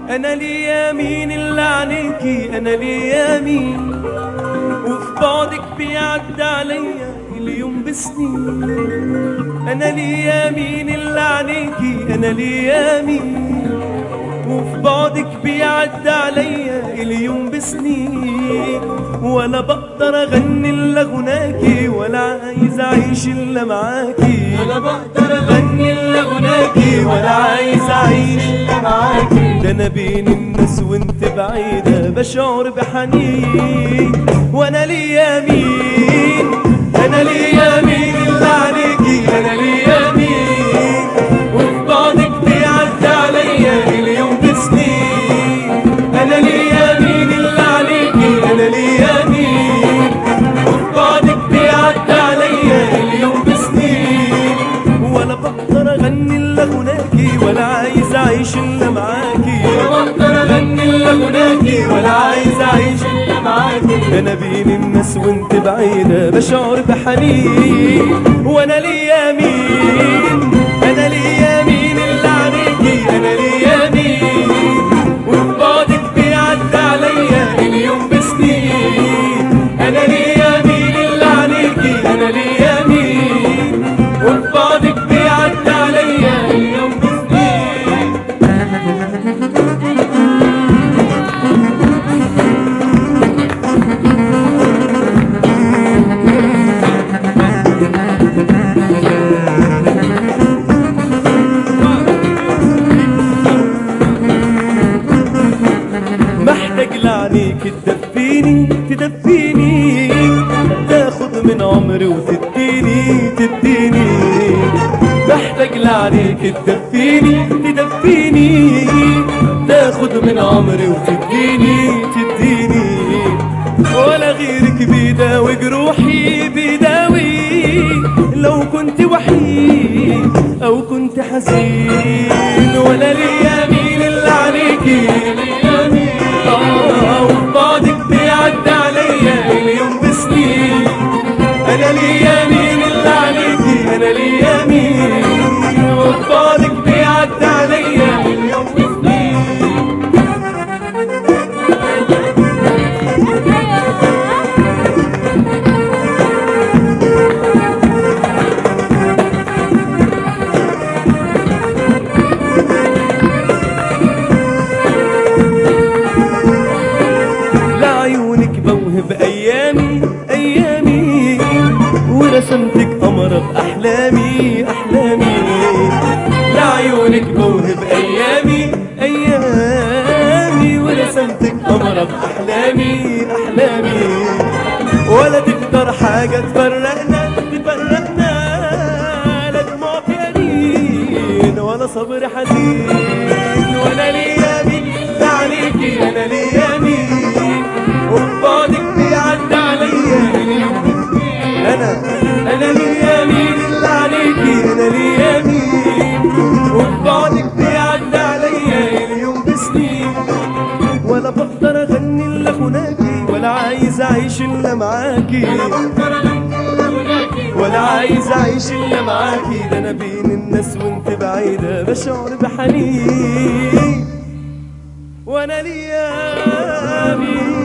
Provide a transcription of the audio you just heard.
انا ليا مين اللي عليكي انا ليا مين وفي بعدك بيعدي عليا اليوم بسنين انا ليا مين اللي عليكي انا ليا مين وفي بعدك بيعدي عليا اليوم بسنين ولا بقدر اغني الا غناكي ولا عايز اعيش الا معاكي ولا بقدر اغني الا غناكي ولا عايز اعيش الا معاكي ده انا بين الناس وانت بعيدة بشعر بحنين وانا ليا مين انا ليا مين اللي عليكي انا ليا مين وفي بعدك بيعدي عليا اليوم بسنين انا ليا مين اللي عليكي انا ليا مين وفي بعدك بيعدي عليا اليوم بسنين ولا بقدر اغني الا غناكي ولا عايز اعيش الا معاكي ولا بقدر اغني الا غناكي ولا عايز اعيش الا معاكي انا بين الناس وانت بعيدة بشعر بحنين وانا ليا مين انا ليا مين اللي عليكي انا ليا مين وفي بعدك بيعدي عليا اليوم بسنين انا ليا مين اللي عليكي انا ليا مين وفي بعدك بيعدي عليا اليوم بسنين محتاج لعنيك تدفيني تدفيني تاخد من عمري وتديني تديني محتاج لعنيك تدفيني تدفيني تاخد من عمري وتديني تديني ولا غيرك بيداوي جروحي بيداوي لو كنت وحيد او كنت حزين ولا ليا مين اللي عليكي آه، وفي بعدك بيعدي عليا اليوم بسنين انا ليا مين اللي عليكي انا ليا مين وفي بعدك بيعدي عليا اليوم بسنين لعيونك بوهب ايامي ايامي ورسمتك قمر باحلامي احلامي لعيونك بوهب ايامي ايامي ورسمتك قمر باحلامي احلامي ولا تقدر حاجه تفرقنا تفرقنا لا دموع يمين ولا صبر حزين ولا ليا مين لا عليكي انا ليا مين وفي بعدك بيعدي عليا اليوم انا انا ليا مين اللي عليكي انا ليا مين وفي بعدك بيعدي عليا اليوم بسنين ولا بقدر اغني الا غناكي ولا عايز اعيش الا معاكي بقدر اغني الا غناكي ولا عايز اعيش الا معاكي ده انا بين الناس وانت بعيدة بشعر بحنين وانا ليا مين